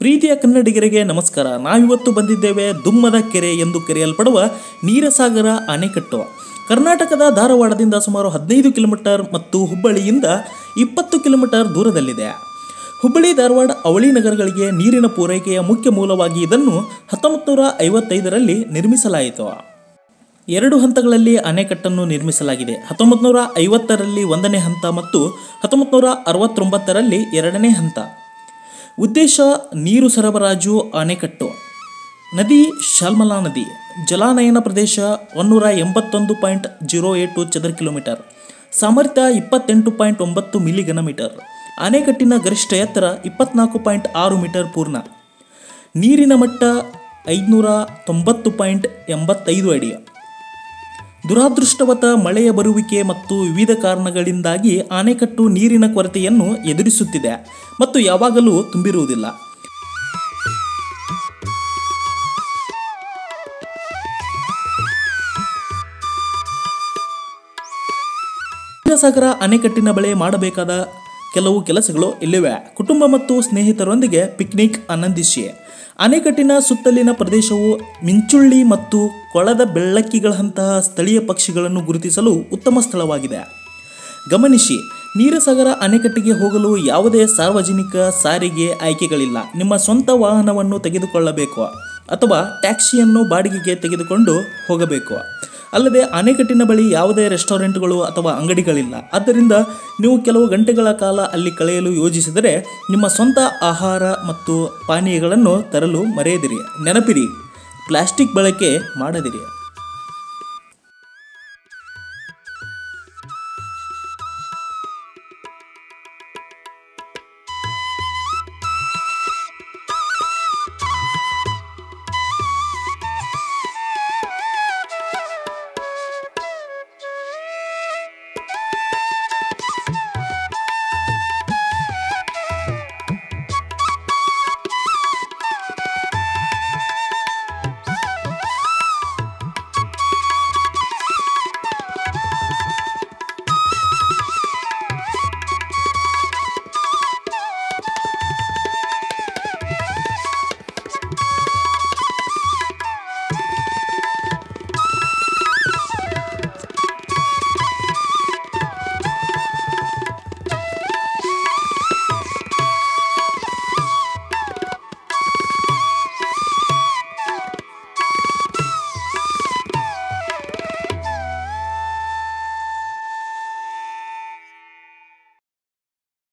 ಪ್ರೀತಿಯ ಕನ್ನಡಿಗರಿಗೆ ನಮಸ್ಕಾರ ನಾವಿವತ್ತು ಬಂದಿದ್ದೇವೆ ದುಮ್ಮದ ಕೆರೆ ಎಂದು ಕರೆಯಲ್ಪಡುವ ನೀರಸಾಗರ ಅಣೆಕಟ್ಟು ಕರ್ನಾಟಕದ ಧಾರವಾಡದಿಂದ ಸುಮಾರು ಹದಿನೈದು ಕಿಲೋಮೀಟರ್ ಮತ್ತು ಹುಬ್ಬಳ್ಳಿಯಿಂದ ಇಪ್ಪತ್ತು ಕಿಲೋಮೀಟರ್ ದೂರದಲ್ಲಿದೆ ಹುಬ್ಬಳ್ಳಿ ಧಾರವಾಡ ಅವಳಿ ನಗರಗಳಿಗೆ ನೀರಿನ ಪೂರೈಕೆಯ ಮುಖ್ಯ ಮೂಲವಾಗಿ ಇದನ್ನು ಹತ್ತೊಂಬತ್ತು ನೂರ ಐವತ್ತೈದರಲ್ಲಿ ನಿರ್ಮಿಸಲಾಯಿತು ಎರಡು ಹಂತಗಳಲ್ಲಿ ಅಣೆಕಟ್ಟನ್ನು ನಿರ್ಮಿಸಲಾಗಿದೆ ಹತ್ತೊಂಬತ್ತು ನೂರ ಐವತ್ತರಲ್ಲಿ ಒಂದನೇ ಹಂತ ಮತ್ತು ಹತ್ತೊಂಬತ್ತು ನೂರ ಅರವತ್ತೊಂಬತ್ತರಲ್ಲಿ ಎರಡನೇ ಹಂತ ಉದ್ದೇಶ ನೀರು ಸರಬರಾಜು ಅಣೆಕಟ್ಟು ನದಿ ಶಾಲ್ಮಲಾ ನದಿ ಜಲಾನಯನ ಪ್ರದೇಶ ಒನ್ನೂರ ಎಂಬತ್ತೊಂದು ಪಾಯಿಂಟ್ ಜೀರೋ ಏಟು ಚದರ ಕಿಲೋಮೀಟರ್ ಸಾಮರ್ಥ್ಯ ಇಪ್ಪತ್ತೆಂಟು ಪಾಯಿಂಟ್ ಒಂಬತ್ತು ಮಿಲಿ ಘನಮೀಟರ್ ಅಣೆಕಟ್ಟಿನ ಗರಿಷ್ಠ ಎತ್ತರ ಇಪ್ಪತ್ನಾಲ್ಕು ಪಾಯಿಂಟ್ ಆರು ಮೀಟರ್ ಪೂರ್ಣ ನೀರಿನ ಮಟ್ಟ ಐದುನೂರ ತೊಂಬತ್ತು ಪಾಯಿಂಟ್ ಎಂಬತ್ತೈದು ಅಡಿ ದುರಾದೃಷ್ಟವತ ಮಳೆಯ ಬರುವಿಕೆ ಮತ್ತು ವಿವಿಧ ಕಾರಣಗಳಿಂದಾಗಿ ಅಣೆಕಟ್ಟು ನೀರಿನ ಕೊರತೆಯನ್ನು ಎದುರಿಸುತ್ತಿದೆ ಮತ್ತು ಯಾವಾಗಲೂ ತುಂಬಿರುವುದಿಲ್ಲ ಸಾಗರ ಅಣೆಕಟ್ಟಿನ ಬಳಿ ಮಾಡಬೇಕಾದ ಕೆಲವು ಕೆಲಸಗಳು ಇಲ್ಲಿವೆ ಕುಟುಂಬ ಮತ್ತು ಸ್ನೇಹಿತರೊಂದಿಗೆ ಪಿಕ್ನಿಕ್ ಆನಂದಿಸಿ ಅಣೆಕಟ್ಟಿನ ಸುತ್ತಲಿನ ಪ್ರದೇಶವು ಮಿಂಚುಳ್ಳಿ ಮತ್ತು ಕೊಳದ ಬೆಳ್ಳಕ್ಕಿಗಳಂತಹ ಸ್ಥಳೀಯ ಪಕ್ಷಿಗಳನ್ನು ಗುರುತಿಸಲು ಉತ್ತಮ ಸ್ಥಳವಾಗಿದೆ ಗಮನಿಸಿ ನೀರಸಾಗರ ಅಣೆಕಟ್ಟಿಗೆ ಹೋಗಲು ಯಾವುದೇ ಸಾರ್ವಜನಿಕ ಸಾರಿಗೆ ಆಯ್ಕೆಗಳಿಲ್ಲ ನಿಮ್ಮ ಸ್ವಂತ ವಾಹನವನ್ನು ತೆಗೆದುಕೊಳ್ಳಬೇಕು ಅಥವಾ ಟ್ಯಾಕ್ಸಿಯನ್ನು ಬಾಡಿಗೆಗೆ ತೆಗೆದುಕೊಂಡು ಹೋಗಬೇಕು ಅಲ್ಲದೆ ಅಣೆಕಟ್ಟಿನ ಬಳಿ ಯಾವುದೇ ರೆಸ್ಟೋರೆಂಟ್ಗಳು ಅಥವಾ ಅಂಗಡಿಗಳಿಲ್ಲ ಆದ್ದರಿಂದ ನೀವು ಕೆಲವು ಗಂಟೆಗಳ ಕಾಲ ಅಲ್ಲಿ ಕಳೆಯಲು ಯೋಜಿಸಿದರೆ ನಿಮ್ಮ ಸ್ವಂತ ಆಹಾರ ಮತ್ತು ಪಾನೀಯಗಳನ್ನು ತರಲು ಮರೆಯದಿರಿ ನೆನಪಿರಿ ಪ್ಲಾಸ್ಟಿಕ್ ಬಳಕೆ ಮಾಡದಿರಿ